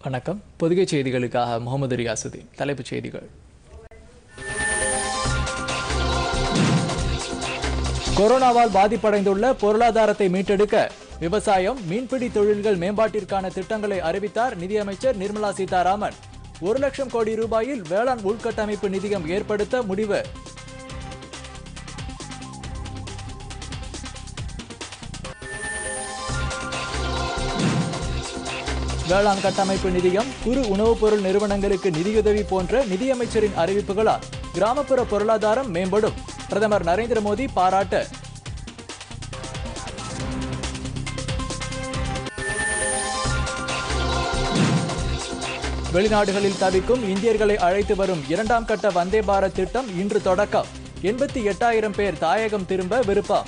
வணக்கம் பொதிகை செய்திகளுக்காக முகமது ரியாசுதீன் தலைப்புச் செய்திகள் கொரோனாவால் பாதிப்படைந்துள்ள பொருளாதாரத்தை மீட்டெடுக்க விவசாயம் மீன்பிடி தொழில்கள் மேம்பாட்டிற்கான திட்டங்களை அறிவித்தார் நிதியமைச்சர் நிர்மலா சீதாராமன் ஒரு லட்சம் கோடி ரூபாயில் வேளாண் உள்கட்டமைப்பு நிதியம் ஏற்படுத்த முடிவு வேளாண் கட்டமைப்பு நிதியம் குறு உணவுப் பொருள் நிறுவனங்களுக்கு நிதியுதவி போன்ற நிதியமைச்சரின் அறிவிப்புகளால் கிராமப்புற பொருளாதாரம் மேம்படும் பிரதமர் நரேந்திர மோடி பாராட்டு வெளிநாடுகளில் தவிக்கும் இந்தியர்களை அழைத்து வரும் இரண்டாம் கட்ட வந்தே பாரத் திட்டம் இன்று தொடக்கம் எண்பத்தி எட்டாயிரம் பேர் தாயகம் திரும்ப விருப்பம்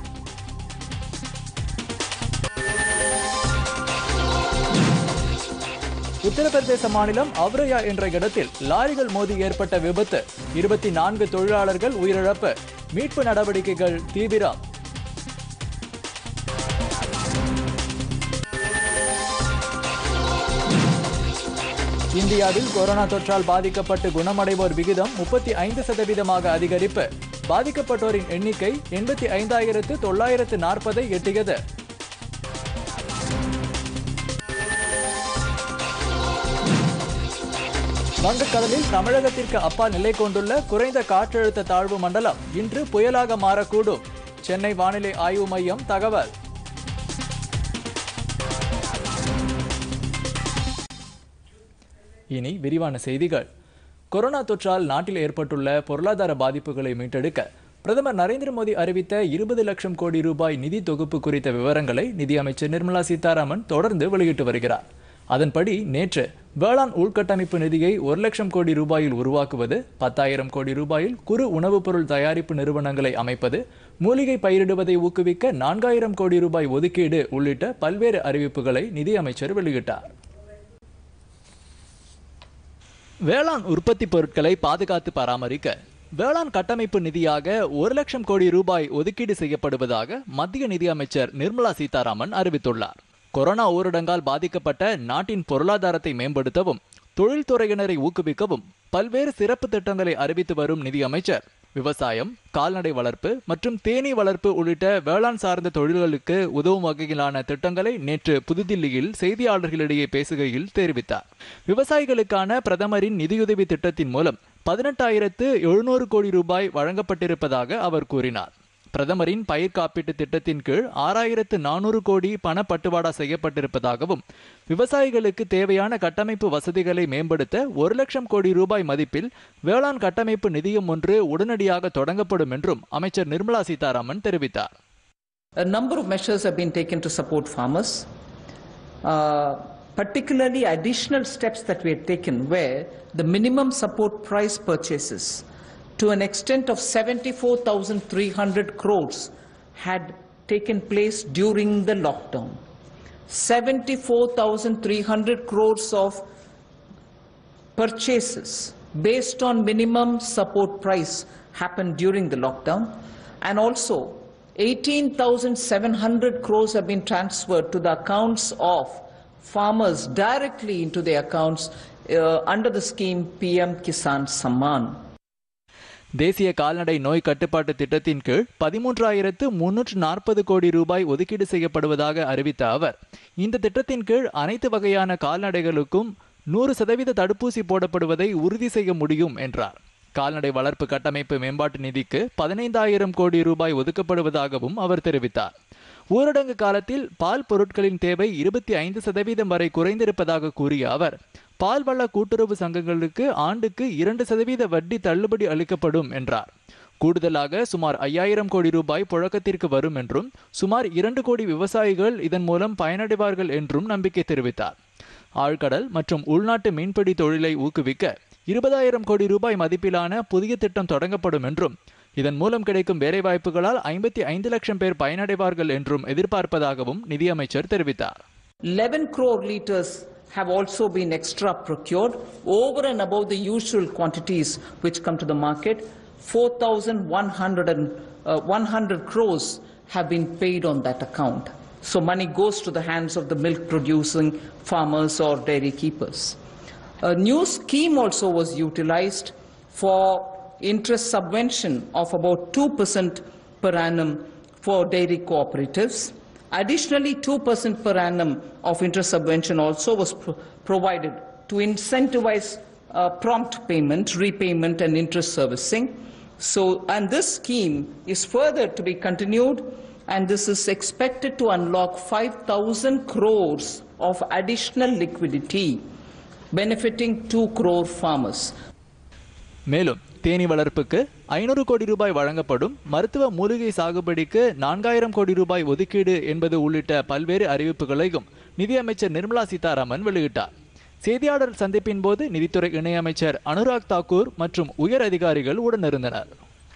உத்தரப்பிரதேச மாநிலம் அவ்ரயா என்ற இடத்தில் லாரிகள் மோதி ஏற்பட்ட விபத்து இருபத்தி நான்கு தொழிலாளர்கள் உயிரிழப்பு மீட்பு நடவடிக்கைகள் தீவிரம் இந்தியாவில் கொரோனா தொற்றால் பாதிக்கப்பட்டு குணமடைவோர் விகிதம் முப்பத்தி ஐந்து சதவீதமாக அதிகரிப்பு பாதிக்கப்பட்டோரின் எண்ணிக்கை எண்பத்தி ஐந்தாயிரத்து தொள்ளாயிரத்து நாற்பதை எட்டியது வங்கக்கடலில் தமிழகத்திற்கு அப்பால் நிலை கொண்டுள்ள குறைந்த காற்றழுத்த தாழ்வு மண்டலம் இன்று புயலாக மாறக்கூடும் சென்னை வானிலை ஆய்வு மையம் தகவல் இனி விரிவான செய்திகள் கொரோனா தொற்றால் நாட்டில் ஏற்பட்டுள்ள பொருளாதார பாதிப்புகளை மீட்டெடுக்க பிரதமர் நரேந்திர மோடி அறிவித்த இருபது லட்சம் கோடி ரூபாய் நிதி தொகுப்பு குறித்த விவரங்களை நிதியமைச்சர் நிர்மலா சீதாராமன் தொடர்ந்து வெளியிட்டு வருகிறார் அதன்படி நேற்று வேளாண் உள்கட்டமைப்பு நிதியை ஒரு லட்சம் கோடி ரூபாயில் உருவாக்குவது பத்தாயிரம் கோடி ரூபாயில் குறு உணவுப் பொருள் தயாரிப்பு நிறுவனங்களை அமைப்பது மூலிகை பயிரிடுவதை ஊக்குவிக்க நான்காயிரம் கோடி ரூபாய் ஒதுக்கீடு உள்ளிட்ட பல்வேறு அறிவிப்புகளை நிதியமைச்சர் வெளியிட்டார் வேளாண் உற்பத்தி பொருட்களை பாதுகாத்து பராமரிக்க வேளாண் கட்டமைப்பு நிதியாக ஒரு லட்சம் கோடி ரூபாய் ஒதுக்கீடு செய்யப்படுவதாக மத்திய நிதியமைச்சர் நிர்மலா சீதாராமன் அறிவித்துள்ளார் கொரோனா ஊரடங்கால் பாதிக்கப்பட்ட நாட்டின் பொருளாதாரத்தை மேம்படுத்தவும் தொழில்துறையினரை ஊக்குவிக்கவும் பல்வேறு சிறப்பு திட்டங்களை அறிவித்து வரும் நிதியமைச்சர் விவசாயம் கால்நடை வளர்ப்பு மற்றும் தேனீ வளர்ப்பு உள்ளிட்ட வேளாண் சார்ந்த தொழில்களுக்கு உதவும் வகையிலான திட்டங்களை நேற்று புதுதில்லியில் செய்தியாளர்களிடையே பேசுகையில் தெரிவித்தார் விவசாயிகளுக்கான பிரதமரின் நிதியுதவி திட்டத்தின் மூலம் பதினெட்டாயிரத்து எழுநூறு கோடி ரூபாய் வழங்கப்பட்டிருப்பதாக அவர் கூறினார் பிரதமரின் பயிர் காப்பீட்டு திட்டத்தின் கீழ் ஆறாயிரத்து நானூறு கோடி பணப்பட்டுவாடா செய்யப்பட்டிருப்பதாகவும் விவசாயிகளுக்கு தேவையான கட்டமைப்பு வசதிகளை மேம்படுத்த ஒரு லட்சம் கோடி ரூபாய் மதிப்பில் வேளாண் கட்டமைப்பு நிதியம் ஒன்று உடனடியாக தொடங்கப்படும் என்றும் அமைச்சர் நிர்மலா சீதாராமன் தெரிவித்தார் A number of measures have been taken to support farmers. Uh, particularly, additional steps that we have taken where the minimum support price purchases to an extent of 74,300 crores had taken place during the lockdown. 74,300 crores of purchases based on minimum support price happened during the lockdown and also 18,700 crores have been transferred to the accounts of farmers directly into their accounts uh, under the scheme PM Kisan Samman. தேசிய கால்நடை நோய் கட்டுப்பாட்டு திட்டத்தின் கீழ் பதிமூன்றாயிரத்து முன்னூற்று நாற்பது கோடி ரூபாய் ஒதுக்கீடு செய்யப்படுவதாக அறிவித்த அவர் இந்த திட்டத்தின் கீழ் அனைத்து வகையான கால்நடைகளுக்கும் நூறு சதவீத தடுப்பூசி போடப்படுவதை உறுதி செய்ய முடியும் என்றார் கால்நடை வளர்ப்பு கட்டமைப்பு மேம்பாட்டு நிதிக்கு பதினைந்தாயிரம் கோடி ரூபாய் ஒதுக்கப்படுவதாகவும் அவர் தெரிவித்தார் ஊரடங்கு காலத்தில் பால் பொருட்களின் தேவை இருபத்தி ஐந்து சதவீதம் வரை குறைந்திருப்பதாக கூறிய அவர் பால்வள கூட்டுறவு சங்கங்களுக்கு ஆண்டுக்கு இரண்டு சதவீத வட்டி தள்ளுபடி அளிக்கப்படும் என்றார் கூடுதலாக சுமார் ஐயாயிரம் கோடி ரூபாய் புழக்கத்திற்கு வரும் என்றும் சுமார் இரண்டு கோடி விவசாயிகள் இதன் மூலம் பயனடைவார்கள் என்றும் நம்பிக்கை தெரிவித்தார் ஆழ்கடல் மற்றும் உள்நாட்டு மீன்பிடி தொழிலை ஊக்குவிக்க இருபதாயிரம் கோடி ரூபாய் மதிப்பிலான புதிய திட்டம் தொடங்கப்படும் என்றும் இதன் மூலம் கிடைக்கும் வேலைவாய்ப்புகளால் ஐம்பத்தி ஐந்து லட்சம் பேர் பயனடைவார்கள் என்றும் எதிர்பார்ப்பதாகவும் நிதியமைச்சர் தெரிவித்தார் 11 crore litres have also been extra procured over and above the usual quantities which come to the market. 4,100 and, uh, 100 crores have been paid on that account. So money goes to the hands of the milk producing farmers or dairy keepers. A new scheme also was utilized for interest subvention of about 2% per annum for dairy cooperatives. Additionally, 2% per annum of interest subvention also was pro- provided to incentivize uh, prompt payment, repayment, and interest servicing. So, and this scheme is further to be continued, and this is expected to unlock 5,000 crores of additional liquidity, benefiting 2 crore farmers. மேலும் தேனி வளர்ப்புக்கு ஐநூறு கோடி ரூபாய் வழங்கப்படும் மருத்துவ மூலிகை சாகுபடிக்கு நான்காயிரம் கோடி ரூபாய் ஒதுக்கீடு என்பது உள்ளிட்ட பல்வேறு அறிவிப்புகளையும் நிதியமைச்சர் நிர்மலா சீதாராமன் வெளியிட்டார் செய்தியாளர் சந்திப்பின் போது நிதித்துறை இணையமைச்சர் அனுராக் தாக்கூர் மற்றும் உயர் அதிகாரிகள் உடனிருந்தனர்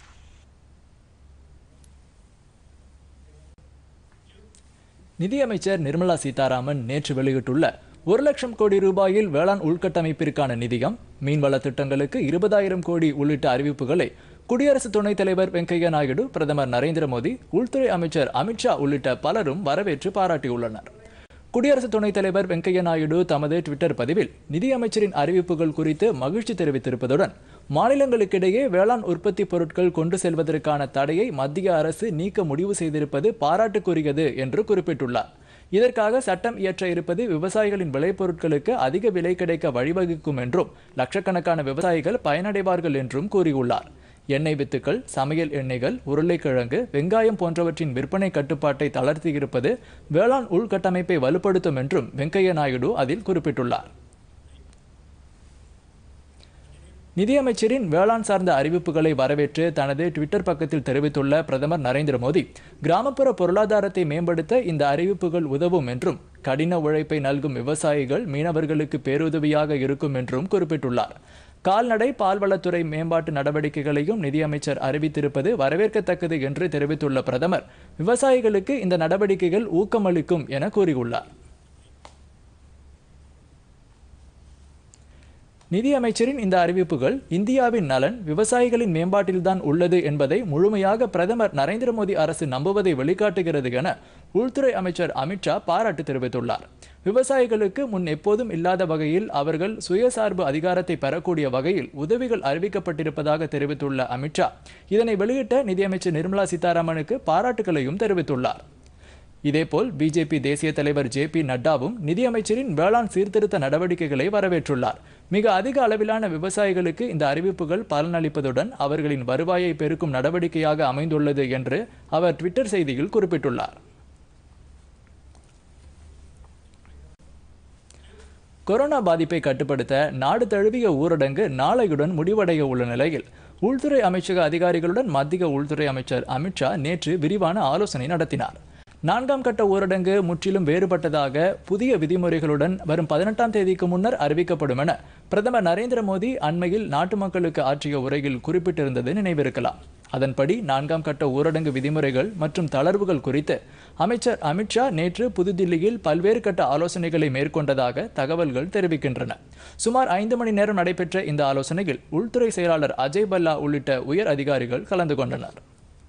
நிதியமைச்சர் நிர்மலா சீதாராமன் நேற்று வெளியிட்டுள்ள ஒரு லட்சம் கோடி ரூபாயில் வேளாண் உள்கட்டமைப்பிற்கான நிதியம் மீன்வள திட்டங்களுக்கு இருபதாயிரம் கோடி உள்ளிட்ட அறிவிப்புகளை குடியரசு துணைத் தலைவர் வெங்கையா நாயுடு பிரதமர் நரேந்திர மோடி உள்துறை அமைச்சர் அமித்ஷா உள்ளிட்ட பலரும் வரவேற்று பாராட்டியுள்ளனர் குடியரசு துணைத் தலைவர் வெங்கையா நாயுடு தமது ட்விட்டர் பதிவில் நிதியமைச்சரின் அறிவிப்புகள் குறித்து மகிழ்ச்சி தெரிவித்திருப்பதுடன் மாநிலங்களுக்கிடையே வேளாண் உற்பத்தி பொருட்கள் கொண்டு செல்வதற்கான தடையை மத்திய அரசு நீக்க முடிவு செய்திருப்பது பாராட்டுக்குரியது என்று குறிப்பிட்டுள்ளார் இதற்காக சட்டம் இயற்ற இருப்பது விவசாயிகளின் விளைபொருட்களுக்கு அதிக விலை கிடைக்க வழிவகுக்கும் என்றும் லட்சக்கணக்கான விவசாயிகள் பயனடைவார்கள் என்றும் கூறியுள்ளார் எண்ணெய் வித்துக்கள் சமையல் எண்ணெய்கள் உருளைக்கிழங்கு வெங்காயம் போன்றவற்றின் விற்பனை கட்டுப்பாட்டை தளர்த்தியிருப்பது வேளாண் உள்கட்டமைப்பை வலுப்படுத்தும் என்றும் வெங்கையா நாயுடு அதில் குறிப்பிட்டுள்ளார் நிதியமைச்சரின் வேளாண் சார்ந்த அறிவிப்புகளை வரவேற்று தனது ட்விட்டர் பக்கத்தில் தெரிவித்துள்ள பிரதமர் நரேந்திர மோடி கிராமப்புற பொருளாதாரத்தை மேம்படுத்த இந்த அறிவிப்புகள் உதவும் என்றும் கடின உழைப்பை நல்கும் விவசாயிகள் மீனவர்களுக்கு பேருதவியாக இருக்கும் என்றும் குறிப்பிட்டுள்ளார் கால்நடை பால்வளத்துறை மேம்பாட்டு நடவடிக்கைகளையும் நிதியமைச்சர் அறிவித்திருப்பது வரவேற்கத்தக்கது என்று தெரிவித்துள்ள பிரதமர் விவசாயிகளுக்கு இந்த நடவடிக்கைகள் ஊக்கமளிக்கும் என கூறியுள்ளார் நிதியமைச்சரின் இந்த அறிவிப்புகள் இந்தியாவின் நலன் விவசாயிகளின் மேம்பாட்டில்தான் உள்ளது என்பதை முழுமையாக பிரதமர் நரேந்திர மோடி அரசு நம்புவதை வெளிக்காட்டுகிறது என உள்துறை அமைச்சர் அமித்ஷா பாராட்டு தெரிவித்துள்ளார் விவசாயிகளுக்கு முன் எப்போதும் இல்லாத வகையில் அவர்கள் சுயசார்பு அதிகாரத்தை பெறக்கூடிய வகையில் உதவிகள் அறிவிக்கப்பட்டிருப்பதாக தெரிவித்துள்ள அமித்ஷா இதனை வெளியிட்ட நிதியமைச்சர் நிர்மலா சீதாராமனுக்கு பாராட்டுகளையும் தெரிவித்துள்ளார் இதேபோல் பிஜேபி தேசிய தலைவர் ஜே பி நட்டாவும் நிதியமைச்சரின் வேளாண் சீர்திருத்த நடவடிக்கைகளை வரவேற்றுள்ளார் மிக அதிக அளவிலான விவசாயிகளுக்கு இந்த அறிவிப்புகள் பலனளிப்பதுடன் அவர்களின் வருவாயை பெருக்கும் நடவடிக்கையாக அமைந்துள்ளது என்று அவர் ட்விட்டர் செய்தியில் குறிப்பிட்டுள்ளார் கொரோனா பாதிப்பை கட்டுப்படுத்த நாடு தழுவிய ஊரடங்கு நாளையுடன் முடிவடைய உள்ள நிலையில் உள்துறை அமைச்சக அதிகாரிகளுடன் மத்திய உள்துறை அமைச்சர் அமித்ஷா நேற்று விரிவான ஆலோசனை நடத்தினார் நான்காம் கட்ட ஊரடங்கு முற்றிலும் வேறுபட்டதாக புதிய விதிமுறைகளுடன் வரும் பதினெட்டாம் தேதிக்கு முன்னர் அறிவிக்கப்படும் என பிரதமர் நரேந்திர மோடி அண்மையில் நாட்டு மக்களுக்கு ஆற்றிய உரையில் குறிப்பிட்டிருந்தது நினைவிருக்கலாம் அதன்படி நான்காம் கட்ட ஊரடங்கு விதிமுறைகள் மற்றும் தளர்வுகள் குறித்து அமைச்சர் அமித்ஷா நேற்று புதுதில்லியில் பல்வேறு கட்ட ஆலோசனைகளை மேற்கொண்டதாக தகவல்கள் தெரிவிக்கின்றன சுமார் ஐந்து மணி நேரம் நடைபெற்ற இந்த ஆலோசனையில் உள்துறை செயலாளர் அஜய் பல்லா உள்ளிட்ட உயர் அதிகாரிகள் கலந்து கொண்டனர்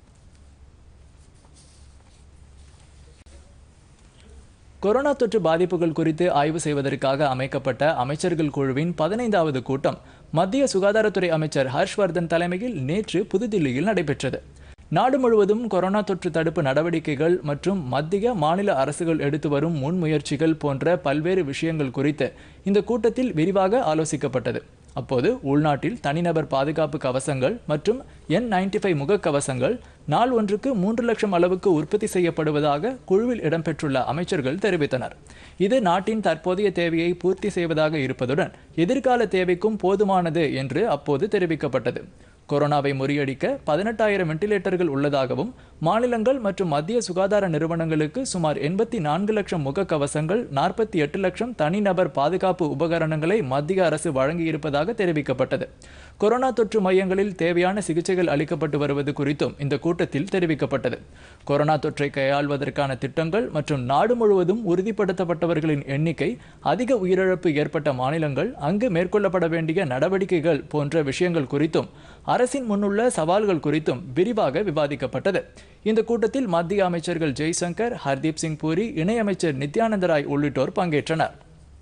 கொரோனா தொற்று பாதிப்புகள் குறித்து ஆய்வு செய்வதற்காக அமைக்கப்பட்ட அமைச்சர்கள் குழுவின் பதினைந்தாவது கூட்டம் மத்திய சுகாதாரத்துறை அமைச்சர் ஹர்ஷ்வர்தன் தலைமையில் நேற்று புதுதில்லியில் நடைபெற்றது நாடு முழுவதும் கொரோனா தொற்று தடுப்பு நடவடிக்கைகள் மற்றும் மத்திய மாநில அரசுகள் எடுத்து வரும் முன்முயற்சிகள் போன்ற பல்வேறு விஷயங்கள் குறித்து இந்த கூட்டத்தில் விரிவாக ஆலோசிக்கப்பட்டது அப்போது உள்நாட்டில் தனிநபர் பாதுகாப்பு கவசங்கள் மற்றும் என் நைன்டி ஃபைவ் முகக்கவசங்கள் நாள் ஒன்றுக்கு மூன்று லட்சம் அளவுக்கு உற்பத்தி செய்யப்படுவதாக குழுவில் இடம்பெற்றுள்ள அமைச்சர்கள் தெரிவித்தனர் இது நாட்டின் தற்போதைய தேவையை பூர்த்தி செய்வதாக இருப்பதுடன் எதிர்கால தேவைக்கும் போதுமானது என்று அப்போது தெரிவிக்கப்பட்டது கொரோனாவை முறியடிக்க பதினெட்டாயிரம் வெண்டிலேட்டர்கள் உள்ளதாகவும் மாநிலங்கள் மற்றும் மத்திய சுகாதார நிறுவனங்களுக்கு சுமார் எண்பத்தி நான்கு லட்சம் முகக்கவசங்கள் நாற்பத்தி எட்டு லட்சம் தனிநபர் பாதுகாப்பு உபகரணங்களை மத்திய அரசு வழங்கியிருப்பதாக தெரிவிக்கப்பட்டது கொரோனா தொற்று மையங்களில் தேவையான சிகிச்சைகள் அளிக்கப்பட்டு வருவது குறித்தும் இந்த கூட்டத்தில் தெரிவிக்கப்பட்டது கொரோனா தொற்றை கையாள்வதற்கான திட்டங்கள் மற்றும் நாடு முழுவதும் உறுதிப்படுத்தப்பட்டவர்களின் எண்ணிக்கை அதிக உயிரிழப்பு ஏற்பட்ட மாநிலங்கள் அங்கு மேற்கொள்ளப்பட வேண்டிய நடவடிக்கைகள் போன்ற விஷயங்கள் குறித்தும் அரசின் முன்னுள்ள சவால்கள் குறித்தும் விரிவாக விவாதிக்கப்பட்டது இந்த கூட்டத்தில் மத்திய அமைச்சர்கள் ஜெய்சங்கர் ஹர்தீப் சிங் பூரி இணையமைச்சர் நித்யானந்த ராய் உள்ளிட்டோர் பங்கேற்றனர்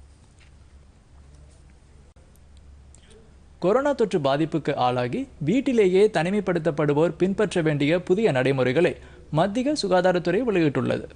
கொரோனா தொற்று பாதிப்புக்கு ஆளாகி வீட்டிலேயே தனிமைப்படுத்தப்படுவோர் பின்பற்ற வேண்டிய புதிய நடைமுறைகளை மத்திய சுகாதாரத்துறை வெளியிட்டுள்ளது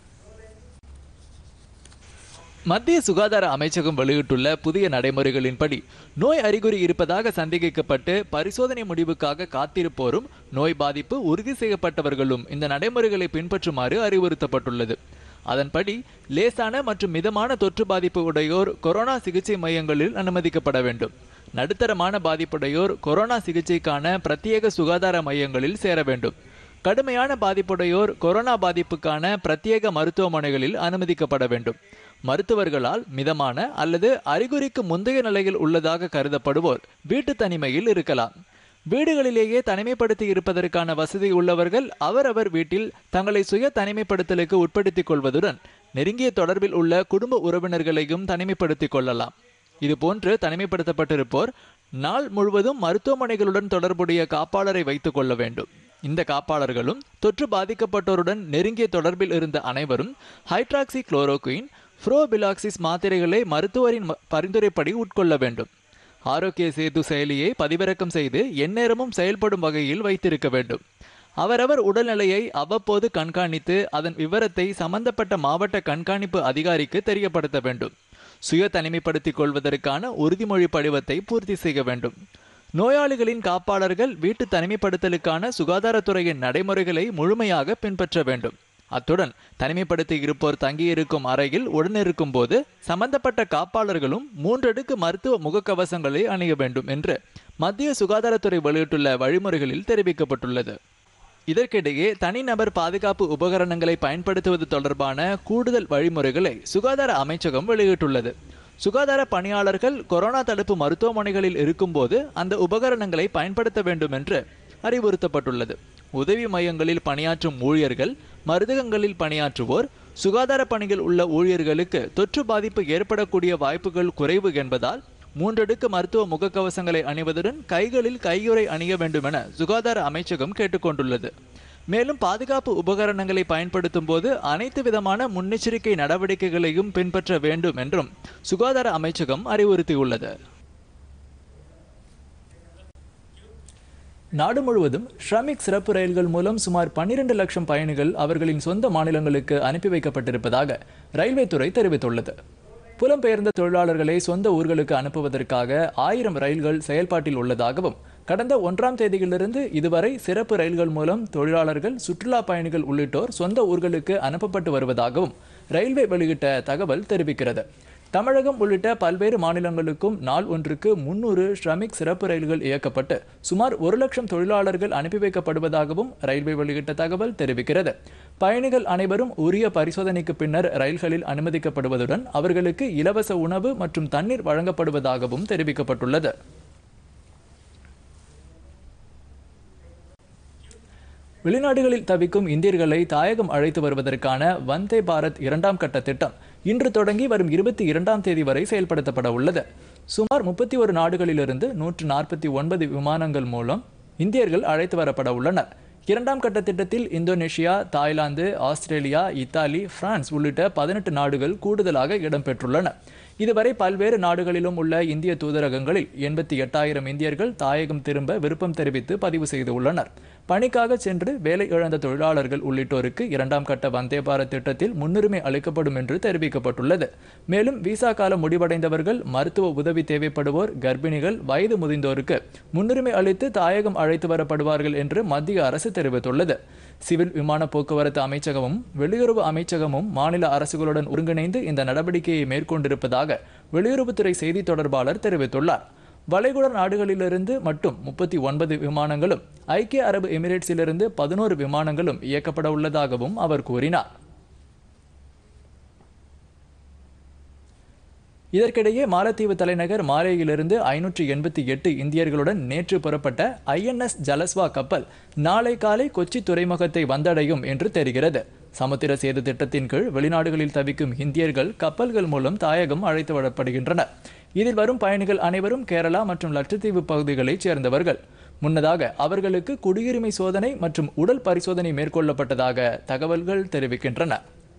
மத்திய சுகாதார அமைச்சகம் வெளியிட்டுள்ள புதிய நடைமுறைகளின்படி நோய் அறிகுறி இருப்பதாக சந்தேகிக்கப்பட்டு பரிசோதனை முடிவுக்காக காத்திருப்போரும் நோய் பாதிப்பு உறுதி செய்யப்பட்டவர்களும் இந்த நடைமுறைகளை பின்பற்றுமாறு அறிவுறுத்தப்பட்டுள்ளது அதன்படி லேசான மற்றும் மிதமான தொற்று பாதிப்பு உடையோர் கொரோனா சிகிச்சை மையங்களில் அனுமதிக்கப்பட வேண்டும் நடுத்தரமான பாதிப்புடையோர் கொரோனா சிகிச்சைக்கான பிரத்யேக சுகாதார மையங்களில் சேர வேண்டும் கடுமையான பாதிப்புடையோர் கொரோனா பாதிப்புக்கான பிரத்யேக மருத்துவமனைகளில் அனுமதிக்கப்பட வேண்டும் மருத்துவர்களால் மிதமான அல்லது அறிகுறிக்கு முந்தைய நிலையில் உள்ளதாக கருதப்படுவோர் வீட்டு தனிமையில் இருக்கலாம் வீடுகளிலேயே தனிமைப்படுத்தி இருப்பதற்கான வசதி உள்ளவர்கள் அவரவர் வீட்டில் தங்களை சுய தனிமைப்படுத்தலுக்கு உட்படுத்திக் கொள்வதுடன் நெருங்கிய தொடர்பில் உள்ள குடும்ப உறவினர்களையும் தனிமைப்படுத்திக் கொள்ளலாம் இதுபோன்று தனிமைப்படுத்தப்பட்டிருப்போர் நாள் முழுவதும் மருத்துவமனைகளுடன் தொடர்புடைய காப்பாளரை வைத்துக் கொள்ள வேண்டும் இந்த காப்பாளர்களும் தொற்று பாதிக்கப்பட்டோருடன் நெருங்கிய தொடர்பில் இருந்த அனைவரும் ஹைட்ராக்சி குளோரோகுயின் ஃப்ரோபிலாக்சிஸ் மாத்திரைகளை மருத்துவரின் பரிந்துரைப்படி உட்கொள்ள வேண்டும் ஆரோக்கிய சேது செயலியை பதிவிறக்கம் செய்து எந்நேரமும் செயல்படும் வகையில் வைத்திருக்க வேண்டும் அவரவர் உடல்நிலையை அவ்வப்போது கண்காணித்து அதன் விவரத்தை சம்பந்தப்பட்ட மாவட்ட கண்காணிப்பு அதிகாரிக்கு தெரியப்படுத்த வேண்டும் சுய தனிமைப்படுத்திக் கொள்வதற்கான உறுதிமொழி படிவத்தை பூர்த்தி செய்ய வேண்டும் நோயாளிகளின் காப்பாளர்கள் வீட்டு தனிமைப்படுத்தலுக்கான சுகாதாரத்துறையின் நடைமுறைகளை முழுமையாக பின்பற்ற வேண்டும் அத்துடன் தனிமைப்படுத்தி இருப்போர் தங்கியிருக்கும் அறையில் உடனிருக்கும் போது சம்பந்தப்பட்ட காப்பாளர்களும் மூன்றடுக்கு மருத்துவ முகக்கவசங்களை அணிய வேண்டும் என்று மத்திய சுகாதாரத்துறை வெளியிட்டுள்ள வழிமுறைகளில் தெரிவிக்கப்பட்டுள்ளது இதற்கிடையே தனிநபர் பாதுகாப்பு உபகரணங்களை பயன்படுத்துவது தொடர்பான கூடுதல் வழிமுறைகளை சுகாதார அமைச்சகம் வெளியிட்டுள்ளது சுகாதார பணியாளர்கள் கொரோனா தடுப்பு மருத்துவமனைகளில் இருக்கும்போது அந்த உபகரணங்களை பயன்படுத்த வேண்டும் என்று அறிவுறுத்தப்பட்டுள்ளது உதவி மையங்களில் பணியாற்றும் ஊழியர்கள் மருந்தகங்களில் பணியாற்றுவோர் சுகாதார பணியில் உள்ள ஊழியர்களுக்கு தொற்று பாதிப்பு ஏற்படக்கூடிய வாய்ப்புகள் குறைவு என்பதால் மூன்றடுக்கு மருத்துவ முகக்கவசங்களை அணிவதுடன் கைகளில் கையுறை அணிய வேண்டும் என சுகாதார அமைச்சகம் கேட்டுக்கொண்டுள்ளது மேலும் பாதுகாப்பு உபகரணங்களை பயன்படுத்தும் போது அனைத்து விதமான முன்னெச்சரிக்கை நடவடிக்கைகளையும் பின்பற்ற வேண்டும் என்றும் சுகாதார அமைச்சகம் அறிவுறுத்தியுள்ளது நாடு முழுவதும் ஷ்ரமிக் சிறப்பு ரயில்கள் மூலம் சுமார் பன்னிரண்டு லட்சம் பயணிகள் அவர்களின் சொந்த மாநிலங்களுக்கு அனுப்பி வைக்கப்பட்டிருப்பதாக ரயில்வே துறை தெரிவித்துள்ளது புலம்பெயர்ந்த தொழிலாளர்களை சொந்த ஊர்களுக்கு அனுப்புவதற்காக ஆயிரம் ரயில்கள் செயல்பாட்டில் உள்ளதாகவும் கடந்த ஒன்றாம் தேதியிலிருந்து இதுவரை சிறப்பு ரயில்கள் மூலம் தொழிலாளர்கள் சுற்றுலா பயணிகள் உள்ளிட்டோர் சொந்த ஊர்களுக்கு அனுப்பப்பட்டு வருவதாகவும் ரயில்வே வெளியிட்ட தகவல் தெரிவிக்கிறது தமிழகம் உள்ளிட்ட பல்வேறு மாநிலங்களுக்கும் நாள் ஒன்றுக்கு முன்னூறு ஷ்ரமிக் சிறப்பு ரயில்கள் இயக்கப்பட்டு சுமார் ஒரு லட்சம் தொழிலாளர்கள் அனுப்பி வைக்கப்படுவதாகவும் ரயில்வே வெளியிட்ட தகவல் தெரிவிக்கிறது பயணிகள் அனைவரும் உரிய பரிசோதனைக்கு பின்னர் ரயில்களில் அனுமதிக்கப்படுவதுடன் அவர்களுக்கு இலவச உணவு மற்றும் தண்ணீர் வழங்கப்படுவதாகவும் தெரிவிக்கப்பட்டுள்ளது வெளிநாடுகளில் தவிக்கும் இந்தியர்களை தாயகம் அழைத்து வருவதற்கான வந்தே பாரத் இரண்டாம் கட்ட திட்டம் இன்று தொடங்கி வரும் இருபத்தி இரண்டாம் தேதி வரை செயல்படுத்தப்பட உள்ளது சுமார் முப்பத்தி ஒரு நாடுகளிலிருந்து நூற்று நாற்பத்தி ஒன்பது விமானங்கள் மூலம் இந்தியர்கள் அழைத்து வரப்பட உள்ளனர் இரண்டாம் கட்ட திட்டத்தில் Indonesia Thailand Australia Italy France உள்ளிட்ட பதினெட்டு நாடுகள் கூடுதலாக இடம்பெற்றுள்ளன இதுவரை பல்வேறு நாடுகளிலும் உள்ள இந்திய தூதரகங்களில் எண்பத்தி எட்டாயிரம் இந்தியர்கள் தாயகம் திரும்ப விருப்பம் தெரிவித்து பதிவு செய்துள்ளனர் பணிக்காக சென்று வேலை இழந்த தொழிலாளர்கள் உள்ளிட்டோருக்கு இரண்டாம் கட்ட வந்தே பாரத் திட்டத்தில் முன்னுரிமை அளிக்கப்படும் என்று தெரிவிக்கப்பட்டுள்ளது மேலும் விசா காலம் முடிவடைந்தவர்கள் மருத்துவ உதவி தேவைப்படுவோர் கர்ப்பிணிகள் வயது முதிர்ந்தோருக்கு முன்னுரிமை அளித்து தாயகம் அழைத்து வரப்படுவார்கள் என்று மத்திய அரசு தெரிவித்துள்ளது சிவில் விமான போக்குவரத்து அமைச்சகமும் வெளியுறவு அமைச்சகமும் மாநில அரசுகளுடன் ஒருங்கிணைந்து இந்த நடவடிக்கையை மேற்கொண்டிருப்பதாக வெளியுறவுத்துறை செய்தி தொடர்பாளர் தெரிவித்துள்ளார் வளைகுடா நாடுகளிலிருந்து மட்டும் முப்பத்தி ஒன்பது விமானங்களும் ஐக்கிய அரபு எமிரேட்ஸிலிருந்து பதினோரு விமானங்களும் இயக்கப்பட உள்ளதாகவும் அவர் கூறினார் இதற்கிடையே மாலத்தீவு தலைநகர் மாலேயிலிருந்து ஐநூற்றி எண்பத்தி எட்டு இந்தியர்களுடன் நேற்று புறப்பட்ட ஐஎன்எஸ் ஜலஸ்வா கப்பல் நாளை காலை கொச்சி துறைமுகத்தை வந்தடையும் என்று தெரிகிறது சமுத்திர சேது திட்டத்தின் கீழ் வெளிநாடுகளில் தவிக்கும் இந்தியர்கள் கப்பல்கள் மூலம் தாயகம் அழைத்து வரப்படுகின்றனர் இதில் வரும் பயணிகள் அனைவரும் கேரளா மற்றும் லட்சத்தீவு பகுதிகளைச் சேர்ந்தவர்கள் முன்னதாக அவர்களுக்கு குடியுரிமை சோதனை மற்றும் உடல் பரிசோதனை மேற்கொள்ளப்பட்டதாக தகவல்கள் தெரிவிக்கின்றன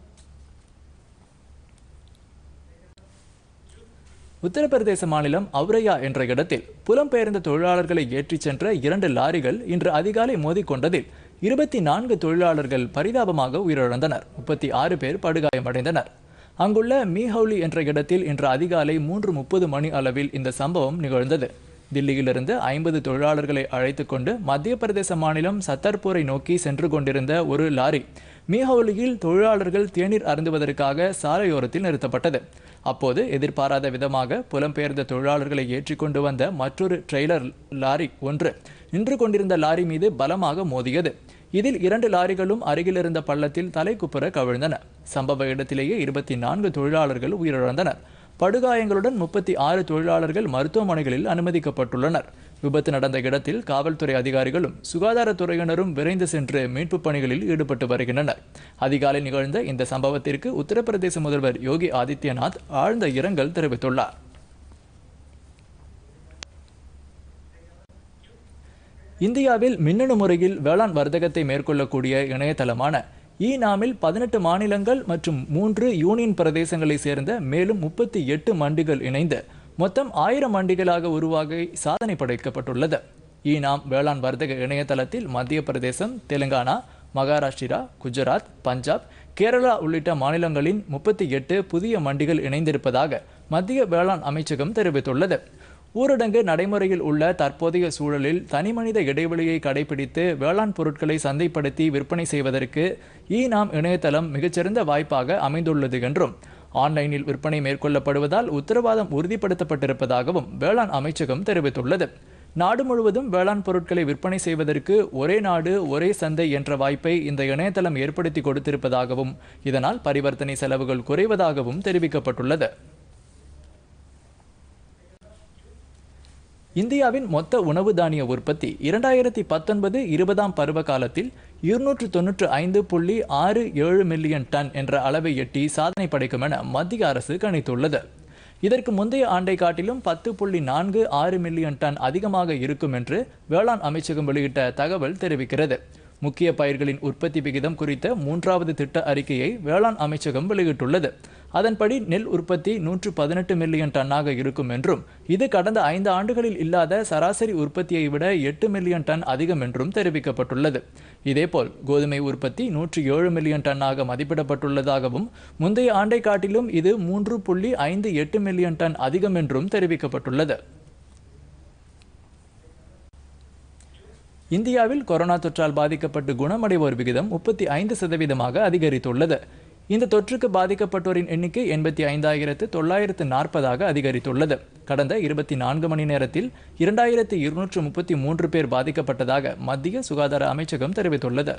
உத்தரப்பிரதேச மாநிலம் அவுரையா என்ற இடத்தில் புலம்பெயர்ந்த தொழிலாளர்களை ஏற்றிச் சென்ற இரண்டு லாரிகள் இன்று அதிகாலை மோதிக்கொண்டதில் இருபத்தி நான்கு தொழிலாளர்கள் பரிதாபமாக உயிரிழந்தனர் முப்பத்தி ஆறு பேர் படுகாயமடைந்தனர் அங்குள்ள மீஹவுலி என்ற இடத்தில் இன்று அதிகாலை மூன்று முப்பது மணி அளவில் இந்த சம்பவம் நிகழ்ந்தது தில்லியிலிருந்து ஐம்பது தொழிலாளர்களை அழைத்துக் கொண்டு மத்திய பிரதேச மாநிலம் சத்தர்பூரை நோக்கி சென்று கொண்டிருந்த ஒரு லாரி மீஹவுலியில் தொழிலாளர்கள் தேநீர் அருந்துவதற்காக சாலையோரத்தில் நிறுத்தப்பட்டது அப்போது எதிர்பாராத விதமாக புலம்பெயர்ந்த தொழிலாளர்களை ஏற்றிக்கொண்டு வந்த மற்றொரு ட்ரெய்லர் லாரி ஒன்று நின்று கொண்டிருந்த லாரி மீது பலமாக மோதியது இதில் இரண்டு லாரிகளும் அருகில் இருந்த பள்ளத்தில் தலைக்குப்புற கவிழ்ந்தன சம்பவ இடத்திலேயே இருபத்தி நான்கு தொழிலாளர்கள் உயிரிழந்தனர் படுகாயங்களுடன் முப்பத்தி ஆறு தொழிலாளர்கள் மருத்துவமனைகளில் அனுமதிக்கப்பட்டுள்ளனர் விபத்து நடந்த இடத்தில் காவல்துறை அதிகாரிகளும் சுகாதாரத்துறையினரும் விரைந்து சென்று மீட்புப் பணிகளில் ஈடுபட்டு வருகின்றனர் அதிகாலை நிகழ்ந்த இந்த சம்பவத்திற்கு உத்தரப்பிரதேச முதல்வர் யோகி ஆதித்யநாத் ஆழ்ந்த இரங்கல் தெரிவித்துள்ளார் இந்தியாவில் மின்னணு முறையில் வேளாண் வர்த்தகத்தை மேற்கொள்ளக்கூடிய இணையதளமான இ நாமில் பதினெட்டு மாநிலங்கள் மற்றும் மூன்று யூனியன் பிரதேசங்களை சேர்ந்த மேலும் முப்பத்தி எட்டு மண்டிகள் இணைந்து மொத்தம் ஆயிரம் மண்டிகளாக உருவாகி சாதனை படைக்கப்பட்டுள்ளது இ நாம் வேளாண் வர்த்தக இணையதளத்தில் மத்திய பிரதேசம் தெலுங்கானா மகாராஷ்டிரா குஜராத் பஞ்சாப் கேரளா உள்ளிட்ட மாநிலங்களின் முப்பத்தி எட்டு புதிய மண்டிகள் இணைந்திருப்பதாக மத்திய வேளாண் அமைச்சகம் தெரிவித்துள்ளது ஊரடங்கு நடைமுறையில் உள்ள தற்போதைய சூழலில் தனிமனித இடைவெளியை கடைபிடித்து வேளாண் பொருட்களை சந்தைப்படுத்தி விற்பனை செய்வதற்கு இ நாம் இணையதளம் மிகச்சிறந்த வாய்ப்பாக அமைந்துள்ளது என்றும் ஆன்லைனில் விற்பனை மேற்கொள்ளப்படுவதால் உத்தரவாதம் உறுதிப்படுத்தப்பட்டிருப்பதாகவும் வேளாண் அமைச்சகம் தெரிவித்துள்ளது நாடு முழுவதும் வேளாண் பொருட்களை விற்பனை செய்வதற்கு ஒரே நாடு ஒரே சந்தை என்ற வாய்ப்பை இந்த இணையதளம் ஏற்படுத்தி கொடுத்திருப்பதாகவும் இதனால் பரிவர்த்தனை செலவுகள் குறைவதாகவும் தெரிவிக்கப்பட்டுள்ளது இந்தியாவின் மொத்த உணவு தானிய உற்பத்தி இரண்டாயிரத்தி பத்தொன்பது இருபதாம் பருவ காலத்தில் இருநூற்று தொன்னூற்று ஐந்து புள்ளி ஆறு ஏழு மில்லியன் டன் என்ற அளவை எட்டி சாதனை படைக்கும் என மத்திய அரசு கணித்துள்ளது இதற்கு முந்தைய ஆண்டை காட்டிலும் பத்து புள்ளி நான்கு ஆறு மில்லியன் டன் அதிகமாக இருக்கும் என்று வேளாண் அமைச்சகம் வெளியிட்ட தகவல் தெரிவிக்கிறது முக்கிய பயிர்களின் உற்பத்தி விகிதம் குறித்த மூன்றாவது திட்ட அறிக்கையை வேளாண் அமைச்சகம் வெளியிட்டுள்ளது அதன்படி நெல் உற்பத்தி நூற்று பதினெட்டு மில்லியன் டன்னாக இருக்கும் என்றும் இது கடந்த ஐந்து ஆண்டுகளில் இல்லாத சராசரி உற்பத்தியை விட எட்டு மில்லியன் டன் அதிகம் என்றும் தெரிவிக்கப்பட்டுள்ளது இதேபோல் கோதுமை உற்பத்தி நூற்றி ஏழு மில்லியன் டன்னாக மதிப்பிடப்பட்டுள்ளதாகவும் முந்தைய ஆண்டை காட்டிலும் இது மூன்று புள்ளி ஐந்து எட்டு மில்லியன் டன் அதிகம் என்றும் தெரிவிக்கப்பட்டுள்ளது இந்தியாவில் கொரோனா தொற்றால் பாதிக்கப்பட்டு குணமடைவோர் விகிதம் முப்பத்தி ஐந்து சதவீதமாக அதிகரித்துள்ளது இந்த தொற்றுக்கு பாதிக்கப்பட்டோரின் எண்ணிக்கை எண்பத்தி ஐந்தாயிரத்து தொள்ளாயிரத்து நாற்பதாக அதிகரித்துள்ளது கடந்த இருபத்தி நான்கு மணி நேரத்தில் இரண்டாயிரத்து இருநூற்று முப்பத்தி மூன்று பேர் பாதிக்கப்பட்டதாக மத்திய சுகாதார அமைச்சகம் தெரிவித்துள்ளது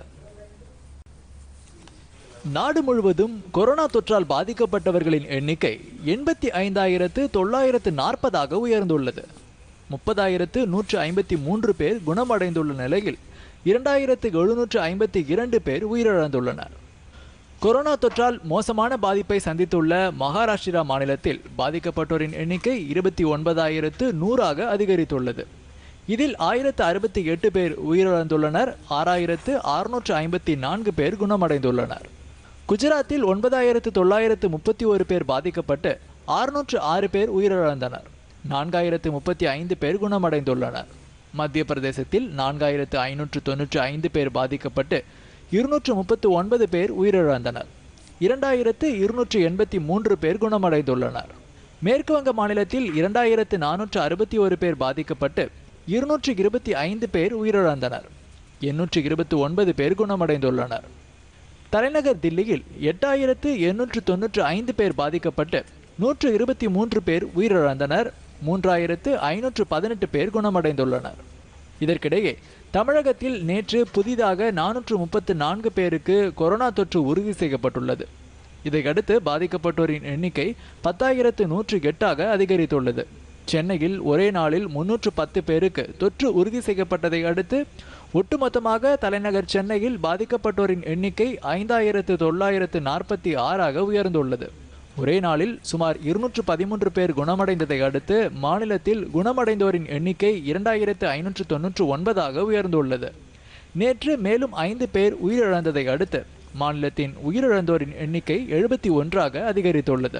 நாடு முழுவதும் கொரோனா தொற்றால் பாதிக்கப்பட்டவர்களின் எண்ணிக்கை எண்பத்தி ஐந்தாயிரத்து தொள்ளாயிரத்து நாற்பதாக உயர்ந்துள்ளது முப்பதாயிரத்து நூற்று ஐம்பத்தி மூன்று பேர் குணமடைந்துள்ள நிலையில் இரண்டாயிரத்து எழுநூற்று ஐம்பத்தி இரண்டு பேர் உயிரிழந்துள்ளனர் கொரோனா தொற்றால் மோசமான பாதிப்பை சந்தித்துள்ள மகாராஷ்டிரா மாநிலத்தில் பாதிக்கப்பட்டோரின் எண்ணிக்கை இருபத்தி ஒன்பதாயிரத்து நூறாக அதிகரித்துள்ளது இதில் ஆயிரத்து அறுபத்தி எட்டு பேர் உயிரிழந்துள்ளனர் ஆறாயிரத்து அறுநூற்று ஐம்பத்தி நான்கு பேர் குணமடைந்துள்ளனர் குஜராத்தில் ஒன்பதாயிரத்து தொள்ளாயிரத்து முப்பத்தி ஒரு பேர் பாதிக்கப்பட்டு அறுநூற்று ஆறு பேர் உயிரிழந்தனர் நான்காயிரத்து முப்பத்தி ஐந்து பேர் குணமடைந்துள்ளனர் மத்திய பிரதேசத்தில் நான்காயிரத்து ஐநூற்று தொன்னூற்று ஐந்து பேர் பாதிக்கப்பட்டு இருநூற்று முப்பத்து ஒன்பது பேர் உயிரிழந்தனர் இரண்டாயிரத்து இருநூற்று எண்பத்தி மூன்று பேர் குணமடைந்துள்ளனர் மேற்கு வங்க மாநிலத்தில் இரண்டாயிரத்து நானூற்று அறுபத்தி ஒரு பேர் பாதிக்கப்பட்டு இருநூற்று இருபத்தி ஐந்து பேர் உயிரிழந்தனர் எண்ணூற்று இருபத்தி ஒன்பது பேர் குணமடைந்துள்ளனர் தலைநகர் தில்லியில் எட்டாயிரத்து எண்ணூற்று தொன்னூற்று ஐந்து பேர் பாதிக்கப்பட்டு நூற்று இருபத்தி மூன்று பேர் உயிரிழந்தனர் மூன்றாயிரத்து ஐநூற்று பதினெட்டு பேர் குணமடைந்துள்ளனர் இதற்கிடையே தமிழகத்தில் நேற்று புதிதாக நானூற்று முப்பத்து நான்கு பேருக்கு கொரோனா தொற்று உறுதி செய்யப்பட்டுள்ளது இதையடுத்து பாதிக்கப்பட்டோரின் எண்ணிக்கை பத்தாயிரத்து நூற்று எட்டாக அதிகரித்துள்ளது சென்னையில் ஒரே நாளில் முன்னூற்று பத்து பேருக்கு தொற்று உறுதி செய்யப்பட்டதை அடுத்து ஒட்டுமொத்தமாக தலைநகர் சென்னையில் பாதிக்கப்பட்டோரின் எண்ணிக்கை ஐந்தாயிரத்து தொள்ளாயிரத்து நாற்பத்தி ஆறாக உயர்ந்துள்ளது ஒரே நாளில் சுமார் இருநூற்று பதிமூன்று பேர் குணமடைந்ததை அடுத்து மாநிலத்தில் குணமடைந்தோரின் எண்ணிக்கை இரண்டாயிரத்து ஐநூற்று தொன்னூற்று ஒன்பதாக உயர்ந்துள்ளது நேற்று மேலும் ஐந்து பேர் உயிரிழந்ததை அடுத்து மாநிலத்தின் உயிரிழந்தோரின் எண்ணிக்கை எழுபத்தி ஒன்றாக அதிகரித்துள்ளது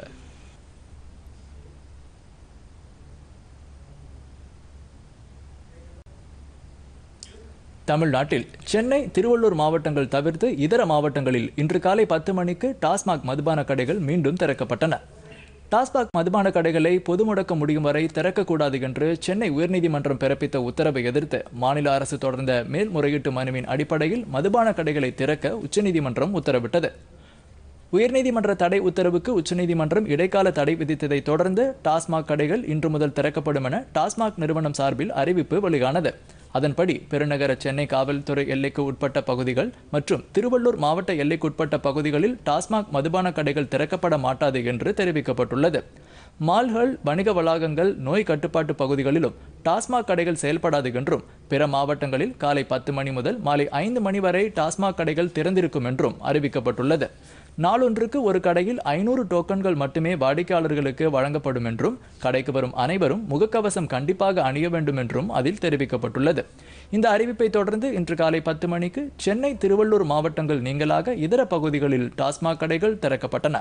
தமிழ்நாட்டில் சென்னை திருவள்ளூர் மாவட்டங்கள் தவிர்த்து இதர மாவட்டங்களில் இன்று காலை பத்து மணிக்கு டாஸ்மாக் மதுபான கடைகள் மீண்டும் திறக்கப்பட்டன டாஸ்மாக் மதுபான கடைகளை பொது முடக்கம் முடியும் வரை திறக்கக்கூடாது என்று சென்னை உயர்நீதிமன்றம் பிறப்பித்த உத்தரவை எதிர்த்து மாநில அரசு தொடர்ந்த மேல்முறையீட்டு மனுவின் அடிப்படையில் மதுபான கடைகளை திறக்க உச்சநீதிமன்றம் உத்தரவிட்டது உயர்நீதிமன்ற தடை உத்தரவுக்கு உச்சநீதிமன்றம் இடைக்கால தடை விதித்ததை தொடர்ந்து டாஸ்மாக் கடைகள் இன்று முதல் திறக்கப்படும் என டாஸ்மாக் நிறுவனம் சார்பில் அறிவிப்பு வெளியானது அதன்படி பெருநகர சென்னை காவல்துறை எல்லைக்கு உட்பட்ட பகுதிகள் மற்றும் திருவள்ளூர் மாவட்ட எல்லைக்குட்பட்ட பகுதிகளில் டாஸ்மாக் மதுபான கடைகள் திறக்கப்பட மாட்டாது என்று தெரிவிக்கப்பட்டுள்ளது மால்கள் வணிக வளாகங்கள் நோய் கட்டுப்பாட்டு பகுதிகளிலும் டாஸ்மாக் கடைகள் செயல்படாது என்றும் பிற மாவட்டங்களில் காலை பத்து மணி முதல் மாலை ஐந்து மணி வரை டாஸ்மாக் கடைகள் திறந்திருக்கும் என்றும் அறிவிக்கப்பட்டுள்ளது நாளொன்றுக்கு ஒரு கடையில் ஐநூறு டோக்கன்கள் மட்டுமே வாடிக்கையாளர்களுக்கு வழங்கப்படும் என்றும் கடைக்கு வரும் அனைவரும் முகக்கவசம் கண்டிப்பாக அணிய வேண்டும் என்றும் அதில் தெரிவிக்கப்பட்டுள்ளது இந்த அறிவிப்பை தொடர்ந்து இன்று காலை பத்து மணிக்கு சென்னை திருவள்ளூர் மாவட்டங்கள் நீங்களாக இதர பகுதிகளில் டாஸ்மாக் கடைகள் திறக்கப்பட்டன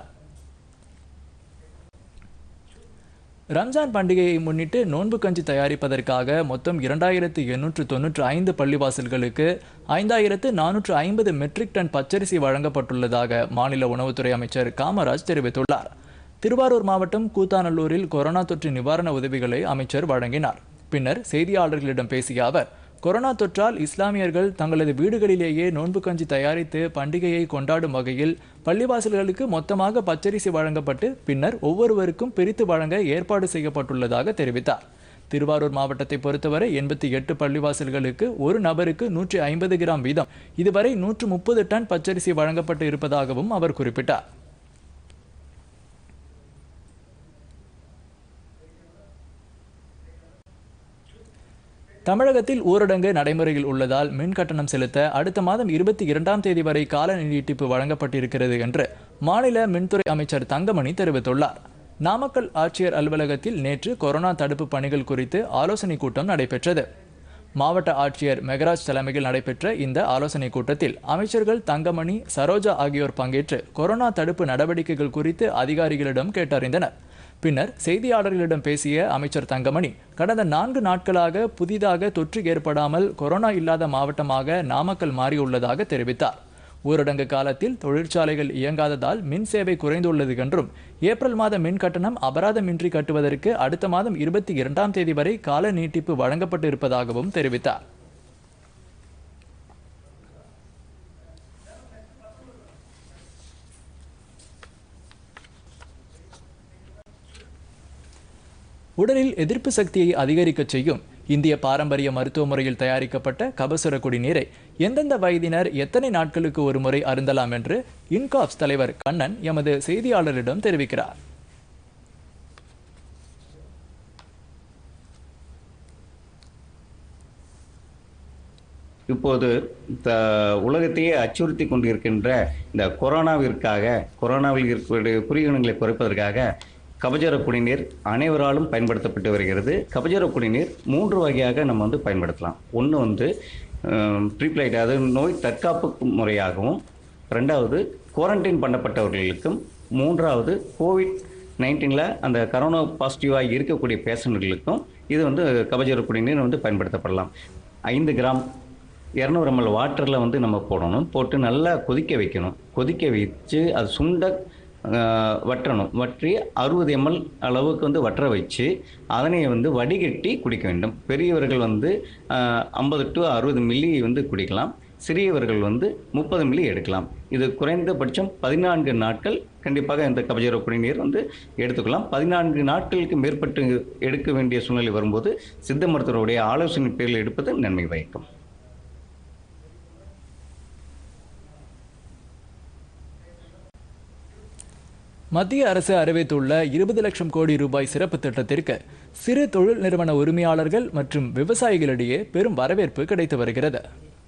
ரம்ஜான் பண்டிகையை முன்னிட்டு நோன்பு கஞ்சி தயாரிப்பதற்காக மொத்தம் இரண்டாயிரத்து எண்ணூற்று தொன்னூற்று ஐந்து பள்ளிவாசல்களுக்கு ஐந்தாயிரத்து நானூற்று ஐம்பது மெட்ரிக் டன் பச்சரிசி வழங்கப்பட்டுள்ளதாக மாநில உணவுத்துறை அமைச்சர் காமராஜ் தெரிவித்துள்ளார் திருவாரூர் மாவட்டம் கூத்தாநல்லூரில் கொரோனா தொற்று நிவாரண உதவிகளை அமைச்சர் வழங்கினார் பின்னர் செய்தியாளர்களிடம் பேசிய அவர் கொரோனா தொற்றால் இஸ்லாமியர்கள் தங்களது வீடுகளிலேயே நோன்பு கஞ்சி தயாரித்து பண்டிகையை கொண்டாடும் வகையில் பள்ளிவாசல்களுக்கு மொத்தமாக பச்சரிசி வழங்கப்பட்டு பின்னர் ஒவ்வொருவருக்கும் பிரித்து வழங்க ஏற்பாடு செய்யப்பட்டுள்ளதாக தெரிவித்தார் திருவாரூர் மாவட்டத்தை பொறுத்தவரை எண்பத்தி எட்டு பள்ளிவாசல்களுக்கு ஒரு நபருக்கு நூற்றி ஐம்பது கிராம் வீதம் இதுவரை நூற்று முப்பது டன் பச்சரிசி வழங்கப்பட்டு இருப்பதாகவும் அவர் குறிப்பிட்டார் தமிழகத்தில் ஊரடங்கு நடைமுறையில் உள்ளதால் மின் கட்டணம் செலுத்த அடுத்த மாதம் இருபத்தி இரண்டாம் தேதி வரை கால நீட்டிப்பு வழங்கப்பட்டிருக்கிறது என்று மாநில மின்துறை அமைச்சர் தங்கமணி தெரிவித்துள்ளார் நாமக்கல் ஆட்சியர் அலுவலகத்தில் நேற்று கொரோனா தடுப்பு பணிகள் குறித்து ஆலோசனைக் கூட்டம் நடைபெற்றது மாவட்ட ஆட்சியர் மெகராஜ் தலைமையில் நடைபெற்ற இந்த ஆலோசனைக் கூட்டத்தில் அமைச்சர்கள் தங்கமணி சரோஜா ஆகியோர் பங்கேற்று கொரோனா தடுப்பு நடவடிக்கைகள் குறித்து அதிகாரிகளிடம் கேட்டறிந்தனர் பின்னர் செய்தியாளர்களிடம் பேசிய அமைச்சர் தங்கமணி கடந்த நான்கு நாட்களாக புதிதாக தொற்று ஏற்படாமல் கொரோனா இல்லாத மாவட்டமாக நாமக்கல் மாறியுள்ளதாக தெரிவித்தார் ஊரடங்கு காலத்தில் தொழிற்சாலைகள் இயங்காததால் மின் சேவை குறைந்துள்ளது என்றும் ஏப்ரல் மாத மின் கட்டணம் அபராதமின்றி கட்டுவதற்கு அடுத்த மாதம் இருபத்தி இரண்டாம் தேதி வரை கால நீட்டிப்பு வழங்கப்பட்டு இருப்பதாகவும் தெரிவித்தார் உடலில் எதிர்ப்பு சக்தியை அதிகரிக்கச் செய்யும் இந்திய பாரம்பரிய மருத்துவ முறையில் தயாரிக்கப்பட்ட கபசுர குடிநீரை எந்தெந்த வயதினர் எத்தனை நாட்களுக்கு ஒரு முறை அருந்தலாம் என்று இன்காப்ஸ் தலைவர் கண்ணன் எமது செய்தியாளரிடம் தெரிவிக்கிறார் இப்போது த உலகத்தையே அச்சுறுத்தி கொண்டிருக்கின்ற இந்த கொரோனாவிற்காக கொரோனாவில் இருக்கக்கூடிய குறியினங்களை குறைப்பதற்காக கபஜர குடிநீர் அனைவராலும் பயன்படுத்தப்பட்டு வருகிறது கபஜர குடிநீர் மூன்று வகையாக நம்ம வந்து பயன்படுத்தலாம் ஒன்று வந்து ப்ரீப்ளைட் அதாவது நோய் தற்காப்பு முறையாகவும் ரெண்டாவது குவாரண்டைன் பண்ணப்பட்டவர்களுக்கும் மூன்றாவது கோவிட் நைன்டீனில் அந்த கரோனா பாசிட்டிவாக இருக்கக்கூடிய பேஷண்ட்களுக்கும் இது வந்து கபஜர குடிநீர் வந்து பயன்படுத்தப்படலாம் ஐந்து கிராம் இரநூறு எம்எல் வாட்டரில் வந்து நம்ம போடணும் போட்டு நல்லா கொதிக்க வைக்கணும் கொதிக்க வச்சு அது சுண்ட ஆஹ், வற்றணும் வற்றி அறுபது எம்எல் அளவுக்கு வந்து வற்ற வச்சு அதனை வந்து வடிகட்டி குடிக்க வேண்டும் பெரியவர்கள் வந்து ஐம்பது டு அறுபது மில்லி வந்து குடிக்கலாம் சிறியவர்கள் வந்து முப்பது மில்லி எடுக்கலாம் இது குறைந்தபட்சம் பதினான்கு நாட்கள் கண்டிப்பாக இந்த கபஜர குடிநீர் வந்து எடுத்துக்கலாம் பதினான்கு நாட்களுக்கு மேற்பட்டு எடுக்க வேண்டிய சூழ்நிலை வரும்போது சித்த மருத்துவருடைய ஆலோசனை பேரில் எடுப்பது நன்மை பயக்கும் மத்திய அரசு அறிவித்துள்ள இருபது லட்சம் கோடி ரூபாய் சிறப்பு திட்டத்திற்கு சிறு தொழில் நிறுவன உரிமையாளர்கள் மற்றும் விவசாயிகளிடையே பெரும் வரவேற்பு கிடைத்து வருகிறது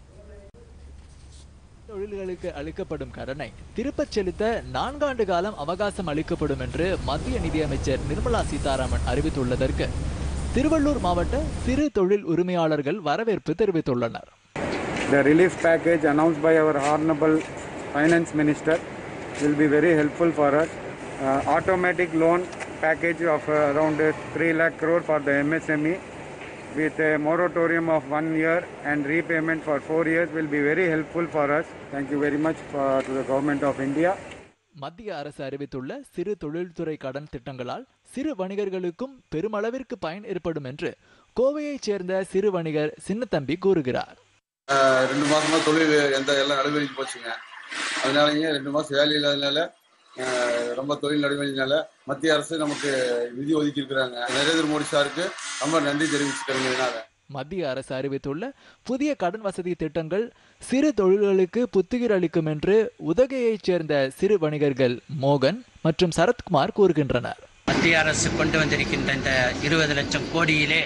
தொழில்களுக்கு அளிக்கப்படும் கடனை திருப்பச் செலுத்த நான்காண்டு காலம் அவகாசம் அளிக்கப்படும் என்று மத்திய நிதியமைச்சர் நிர்மலா சீதாராமன் அறிவித்துள்ளதற்கு திருவள்ளூர் மாவட்ட சிறு தொழில் உரிமையாளர்கள் வரவேற்பு தெரிவித்துள்ளனர் The relief package announced by our Honorable Finance Minister will be very helpful for us. Uh, automatic loan package of uh, around uh, 3 lakh crore for the MSME with a moratorium of one year and repayment for four years will be very helpful for us. Thank you very much for, to the Government of India. மத்திய அரசு அறிவித்துள்ள சிறு தொழில்துறை கடன் திட்டங்களால் சிறு வணிகர்களுக்கும் பெருமளவிற்கு பயன் ஏற்படும் என்று கோவையைச் சேர்ந்த சிறு வணிகர் சின்னத்தம்பி கூறுகிறார் ஆஹ் ரெண்டு மாசமா தொழில் எந்த எல்லாம் நடுவழிக்கு போச்சுங்க அதனாலங்க ரெண்டு மாசம் வேலை இல்லாதனால ஆஹ் ரொம்ப தொழில் நடுவழினால மத்திய அரசு நமக்கு நிதி ஒதுக்கி இருக்கிறாங்க நரேந்திர மோடி சாருக்கு ரொம்ப நன்றி தெரிவிச்சுக்கிறேங்க இதனால மத்திய அரசு அறிவித்துள்ள புதிய கடன் வசதி திட்டங்கள் சிறு தொழில்களுக்கு புத்துயிர் அளிக்கும் என்று உதகையைச் சேர்ந்த சிறு வணிகர்கள் மோகன் மற்றும் சரத்குமார் கூறுகின்றனர் மத்திய அரசு கொண்டு வந்திருக்கின்ற இந்த இருபது லட்சம் கோடியிலே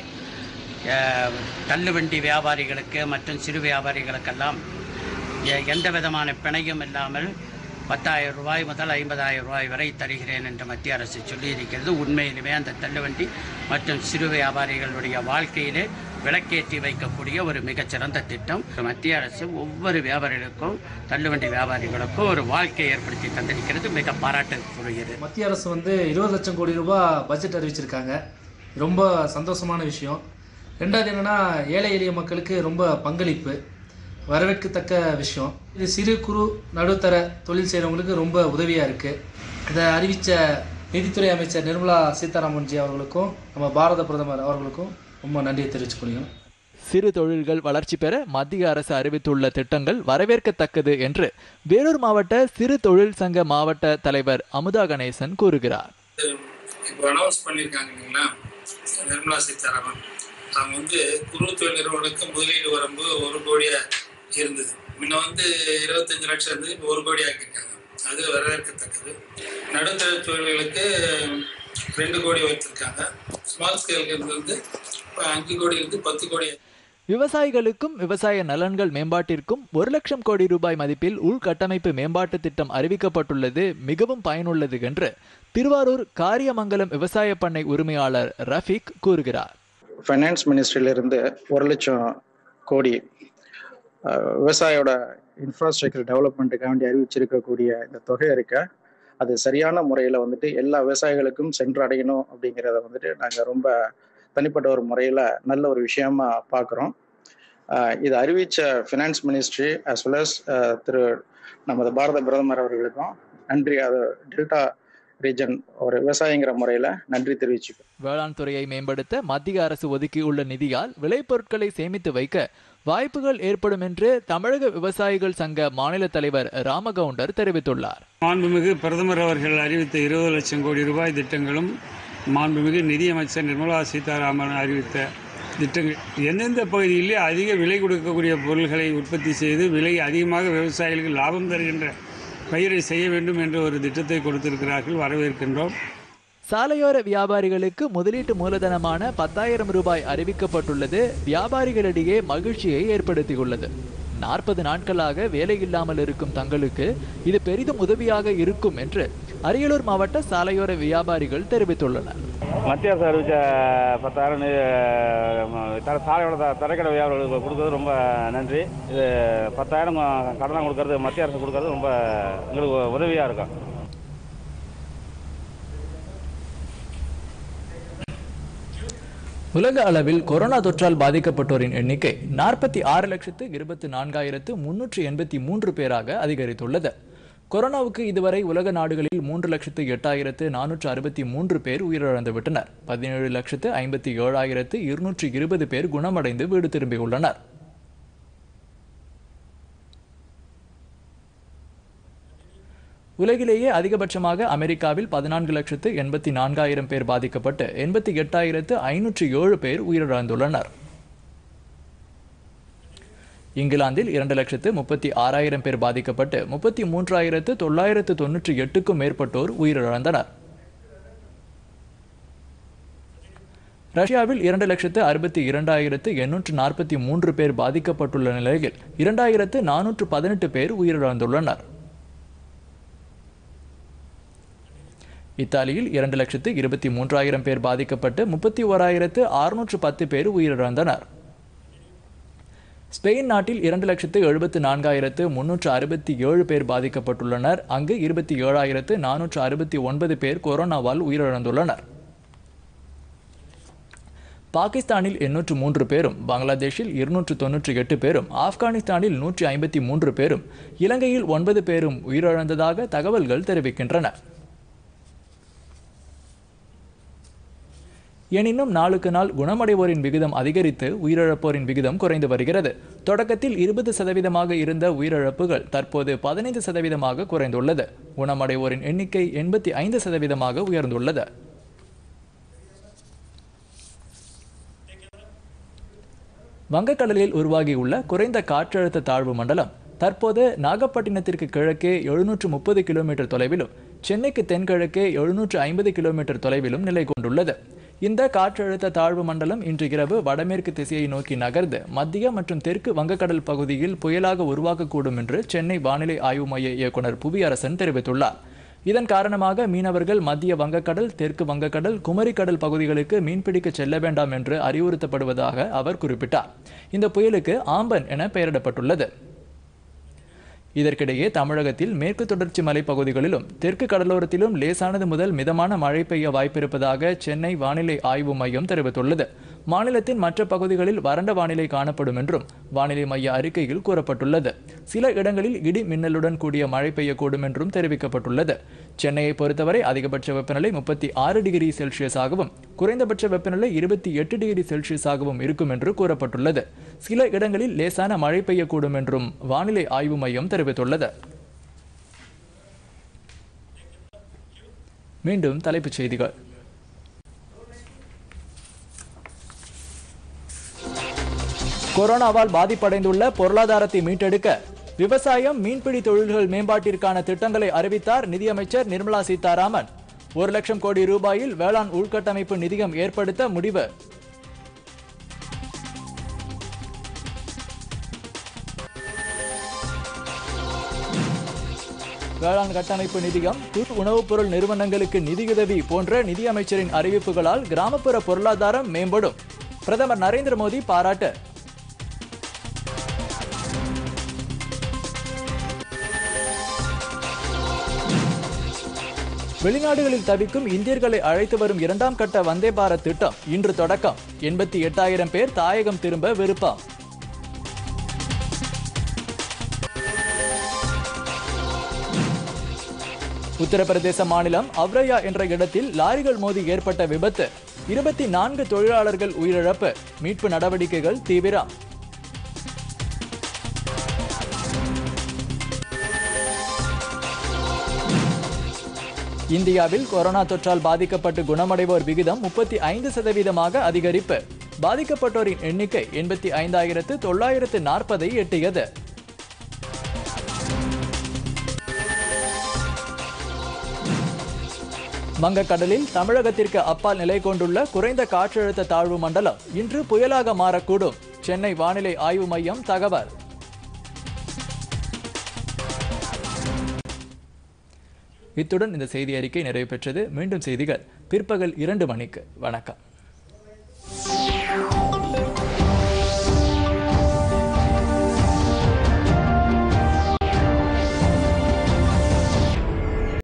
அஹ், தள்ளுவண்டி வியாபாரிகளுக்கு மற்றும் சிறு வியாபாரிகளுக்கெல்லாம் எ- எந்த விதமான பிணையும் இல்லாமல் பத்தாயிரம் ரூபாய் முதல் ஐம்பதாயிரம் ரூபாய் வரை தருகிறேன் என்று மத்திய அரசு சொல்லியிருக்கிறது உண்மையிலுமே அந்த தள்ளுவண்டி மற்றும் சிறு வியாபாரிகளுடைய வாழ்க்கையிலே விளக்கேற்றி வைக்கக்கூடிய ஒரு மிகச்சிறந்த திட்டம் மத்திய அரசு ஒவ்வொரு வியாபாரிகளுக்கும் தள்ளுவண்டி வியாபாரிகளுக்கும் ஒரு வாழ்க்கையை ஏற்படுத்தி தந்திருக்கிறது மிக பாராட்டக்கூடியது மத்திய அரசு வந்து இருபது லட்சம் கோடி ரூபாய் பட்ஜெட் அறிவிச்சிருக்காங்க ரொம்ப சந்தோஷமான விஷயம் ரெண்டாவது என்னன்னா ஏழை எளிய மக்களுக்கு ரொம்ப பங்களிப்பு வரவேற்கத்தக்க விஷயம் இது சிறு குறு நடுத்தர தொழில் செய்கிறவங்களுக்கு ரொம்ப உதவியாக இருக்குது இதை அறிவித்த நிதித்துறை அமைச்சர் நிர்மலா சீதாராமன்ஜி அவர்களுக்கும் நம்ம பாரத பிரதமர் அவர்களுக்கும் ரொம்ப நன்றியை தெரிவிச்சுக்கொள்கிறோம் சிறு தொழில்கள் வளர்ச்சி பெற மத்திய அரசு அறிவித்துள்ள திட்டங்கள் வரவேற்கத்தக்கது என்று வேலூர் மாவட்ட சிறு தொழில் சங்க மாவட்ட தலைவர் அமுதா கணேசன் கூறுகிறார் இப்போ அனௌன்ஸ் பண்ணியிருக்காங்க இல்லைங்களா நிர்மலா சீதாராமன் அவங்க வந்து குறு தொழில் நிறுவனங்களுக்கு முதலீடு வரம்பு ஒரு கோடியா இருந்தது முன்ன வந்து இருபத்தஞ்சு லட்சம் இருந்து இப்போ ஒரு கோடி ஆக்கியிருக்காங்க அது வரவேற்கத்தக்கது நடுத்தர தொழில்களுக்கு ரெண்டு கோடி வைத்திருக்காங்க ஸ்மால் ஸ்கேலுக்கு இருந்து வந்து இப்போ அஞ்சு கோடி இருந்து பத்து கோடி விவசாயிகளுக்கும் விவசாய நலன்கள் மேம்பாட்டிற்கும் ஒரு லட்சம் கோடி ரூபாய் மதிப்பில் உள்கட்டமைப்பு மேம்பாட்டு திட்டம் அறிவிக்கப்பட்டுள்ளது மிகவும் பயனுள்ளது என்று திருவாரூர் காரியமங்கலம் விவசாய பண்ணை உரிமையாளர் ரஃபீக் கூறுகிறார் ஃபைனான்ஸ் மினிஸ்ட்ரியிலிருந்து ஒரு லட்சம் கோடி அஹ், விவசாயோட இன்ஃப்ராஸ்ட்ரக்சர் டெவலப்மெண்ட்டுக்காக வேண்டி அறிவிச்சிருக்கக்கூடிய இந்த தொகை இருக்க அது சரியான முறையில் வந்துட்டு எல்லா விவசாயிகளுக்கும் சென்று அடையணும் அப்படிங்கிறத வந்துட்டு நாங்கள் ரொம்ப தனிப்பட்ட ஒரு முறையில் நல்ல ஒரு விஷயமா பார்க்குறோம் இது அறிவித்த finance ministry as well as ah, Thiru நமது பாரத பிரதமர் அவர்களுக்கும் நன்றி அது டெல்டா ரீஜன் ஒரு விவசாயிங்கிற முறையில் நன்றி தெரிவிச்சுக்கிறோம் வேளாண் துறையை மேம்படுத்த மத்திய அரசு ஒதுக்கியுள்ள நிதியால் விளைபொருட்களை சேமித்து வைக்க வாய்ப்புகள் ஏற்படும் என்று தமிழக விவசாயிகள் சங்க மாநில தலைவர் ராமகவுண்டர் தெரிவித்துள்ளார் மாண்புமிகு பிரதமர் அவர்கள் அறிவித்த இருபது லட்சம் கோடி ரூபாய் திட்டங்களும் மாண்புமிகு நிதியமைச்சர் நிர்மலா சீதாராமன் அறிவித்த திட்டங்கள் எந்தெந்த பகுதியிலே அதிக விலை கொடுக்கக்கூடிய பொருள்களை உற்பத்தி செய்து விலை அதிகமாக விவசாயிகளுக்கு லாபம் தருகின்ற பயிரை செய்ய வேண்டும் என்ற ஒரு திட்டத்தை கொடுத்திருக்கிறார்கள் வரவேற்கின்றோம் சாலையோர வியாபாரிகளுக்கு முதலீட்டு மூலதனமான பத்தாயிரம் ரூபாய் அறிவிக்கப்பட்டுள்ளது வியாபாரிகளிடையே மகிழ்ச்சியை ஏற்படுத்தியுள்ளது நாற்பது நாட்களாக வேலை இல்லாமல் இருக்கும் தங்களுக்கு இது பெரிதும் உதவியாக இருக்கும் என்று அரியலூர் மாவட்ட சாலையோர வியாபாரிகள் தெரிவித்துள்ளனர் மத்திய அரசு அறிவித்த பத்தாயிரம் தர சாலையோட த- தரைக்கடை வியாபாரிகளுக்கு கொடுக்கறது ரொம்ப நன்றி இது பத்தாயிரம் கடனாக கொடுக்கறது மத்திய அரசு கொடுக்கறது ரொம்ப எங்களுக்கு உதவியாக இருக்கும் உலக அளவில் கொரோனா தொற்றால் பாதிக்கப்பட்டோரின் எண்ணிக்கை நாற்பத்தி ஆறு லட்சத்து இருபத்தி நான்காயிரத்து முன்னூற்று எண்பத்தி மூன்று பேராக அதிகரித்துள்ளது கொரோனாவுக்கு இதுவரை உலக நாடுகளில் மூன்று லட்சத்து எட்டாயிரத்து நானூற்று அறுபத்தி மூன்று பேர் உயிரிழந்து விட்டனர் பதினேழு லட்சத்து ஐம்பத்தி ஏழாயிரத்து இருநூற்று இருபது பேர் குணமடைந்து வீடு திரும்பியுள்ளனர் உலகிலேயே அதிகபட்சமாக அமெரிக்காவில் பதினான்கு லட்சத்து எண்பத்தி நான்காயிரம் பேர் பாதிக்கப்பட்டு எண்பத்தி எட்டாயிரத்து ஐநூற்று ஏழு பேர் உயிரிழந்துள்ளனர் இங்கிலாந்தில் இரண்டு லட்சத்து முப்பத்தி ஆறாயிரம் பேர் பாதிக்கப்பட்டு முப்பத்தி மூன்றாயிரத்து தொள்ளாயிரத்து தொன்னூற்றி எட்டுக்கும் மேற்பட்டோர் உயிரிழந்தனர் ரஷ்யாவில் இரண்டு லட்சத்து அறுபத்தி இரண்டாயிரத்து எண்ணூற்று நாற்பத்தி மூன்று பேர் பாதிக்கப்பட்டுள்ள நிலையில் இரண்டாயிரத்து நானூற்று பதினெட்டு பேர் உயிரிழந்துள்ளனர் இத்தாலியில் இரண்டு லட்சத்து இருபத்தி மூன்றாயிரம் பேர் பாதிக்கப்பட்டு முப்பத்தி ஓராயிரத்து அறுநூற்று பத்து பேர் உயிரிழந்தனர் ஸ்பெயின் நாட்டில் இரண்டு லட்சத்து எழுபத்து நான்காயிரத்து முன்னூற்று அறுபத்தி ஏழு பேர் பாதிக்கப்பட்டுள்ளனர் அங்கு இருபத்தி ஏழாயிரத்து நானூற்று அறுபத்தி ஒன்பது பேர் கொரோனாவால் உயிரிழந்துள்ளனர் பாகிஸ்தானில் எண்ணூற்று மூன்று பேரும் பங்களாதேஷில் இருநூற்று தொன்னூற்றி எட்டு பேரும் ஆப்கானிஸ்தானில் நூற்றி ஐம்பத்தி மூன்று பேரும் இலங்கையில் ஒன்பது பேரும் உயிரிழந்ததாக தகவல்கள் தெரிவிக்கின்றன எனினும் நாளுக்கு நாள் குணமடைவோரின் விகிதம் அதிகரித்து உயிரிழப்போரின் விகிதம் குறைந்து வருகிறது தொடக்கத்தில் இருபது சதவீதமாக இருந்த உயிரிழப்புகள் தற்போது பதினைந்து சதவீதமாக குறைந்துள்ளது குணமடைவோரின் எண்ணிக்கை எண்பத்தி ஐந்து சதவீதமாக உயர்ந்துள்ளது வங்கக்கடலில் உருவாகியுள்ள குறைந்த காற்றழுத்த தாழ்வு மண்டலம் தற்போது நாகப்பட்டினத்திற்கு கிழக்கே எழுநூற்று முப்பது கிலோமீட்டர் தொலைவிலும் சென்னைக்கு தென்கிழக்கே எழுநூற்று ஐம்பது கிலோமீட்டர் தொலைவிலும் நிலை கொண்டுள்ளது இந்த காற்றழுத்த தாழ்வு மண்டலம் இன்று இரவு வடமேற்கு திசையை நோக்கி நகர்ந்து மத்திய மற்றும் தெற்கு வங்கக்கடல் பகுதியில் புயலாக உருவாகக்கூடும் என்று சென்னை வானிலை ஆய்வு மைய இயக்குனர் புவியரசன் தெரிவித்துள்ளார் இதன் காரணமாக மீனவர்கள் மத்திய வங்கக்கடல் தெற்கு வங்கக்கடல் குமரிக்கடல் பகுதிகளுக்கு மீன்பிடிக்க செல்ல வேண்டாம் என்று அறிவுறுத்தப்படுவதாக அவர் குறிப்பிட்டார் இந்த புயலுக்கு ஆம்பன் என பெயரிடப்பட்டுள்ளது இதற்கிடையே தமிழகத்தில் மேற்கு தொடர்ச்சி மலைப்பகுதிகளிலும் தெற்கு கடலோரத்திலும் லேசானது முதல் மிதமான மழை பெய்ய வாய்ப்பிருப்பதாக சென்னை வானிலை ஆய்வு மையம் தெரிவித்துள்ளது மாநிலத்தின் மற்ற பகுதிகளில் வறண்ட வானிலை காணப்படும் என்றும் வானிலை மைய அறிக்கையில் கூறப்பட்டுள்ளது சில இடங்களில் இடி மின்னலுடன் கூடிய மழை பெய்யக்கூடும் என்றும் தெரிவிக்கப்பட்டுள்ளது சென்னையை பொறுத்தவரை அதிகபட்ச வெப்பநிலை முப்பத்தி ஆறு டிகிரி செல்சியஸாகவும் குறைந்தபட்ச வெப்பநிலை இருபத்தி எட்டு டிகிரி செல்சியஸாகவும் இருக்கும் என்று கூறப்பட்டுள்ளது சில இடங்களில் லேசான மழை பெய்யக்கூடும் என்றும் வானிலை ஆய்வு மையம் தெரிவித்துள்ளது மீண்டும் தலைப்புச் செய்திகள் கொரோனாவால் பாதிப்படைந்துள்ள பொருளாதாரத்தை மீட்டெடுக்க விவசாயம் மீன்பிடி தொழில்கள் மேம்பாட்டிற்கான திட்டங்களை அறிவித்தார் நிதியமைச்சர் நிர்மலா சீதாராமன் ஒரு லட்சம் கோடி ரூபாயில் வேளாண் உள்கட்டமைப்பு நிதியம் ஏற்படுத்த முடிவு வேளாண் கட்டமைப்பு நிதியம் கூட்டு உணவுப் பொருள் நிறுவனங்களுக்கு நிதியுதவி போன்ற நிதியமைச்சரின் அறிவிப்புகளால் கிராமப்புற பொருளாதாரம் மேம்படும் பிரதமர் நரேந்திர மோடி பாராட்டு வெளிநாடுகளில் தவிக்கும் இந்தியர்களை அழைத்து வரும் இரண்டாம் கட்ட வந்தே பாரத் திட்டம் இன்று தொடக்கம் எண்பத்தி எட்டாயிரம் பேர் தாயகம் திரும்ப விருப்பம் உத்தரப்பிரதேச மாநிலம் அவ்ரயா என்ற இடத்தில் லாரிகள் மோதி ஏற்பட்ட விபத்து இருபத்தி நான்கு தொழிலாளர்கள் உயிரிழப்பு மீட்பு நடவடிக்கைகள் தீவிரம் இந்தியாவில் கொரோனா தொற்றால் பாதிக்கப்பட்டு குணமடைவோர் விகிதம் முப்பத்தி ஐந்து சதவீதமாக அதிகரிப்பு பாதிக்கப்பட்டோரின் எண்ணிக்கை எண்பத்தி ஐந்தாயிரத்து தொள்ளாயிரத்து நாற்பதை எட்டியது வங்கக்கடலில் தமிழகத்திற்கு அப்பால் நிலை கொண்டுள்ள குறைந்த காற்றழுத்த தாழ்வு மண்டலம் இன்று புயலாக மாறக்கூடும் சென்னை வானிலை ஆய்வு மையம் தகவல் இத்துடன் இந்த செய்தி அறிக்கை நிறைவு பெற்றது மீண்டும் செய்திகள் பிற்பகல் இரண்டு மணிக்கு வணக்கம்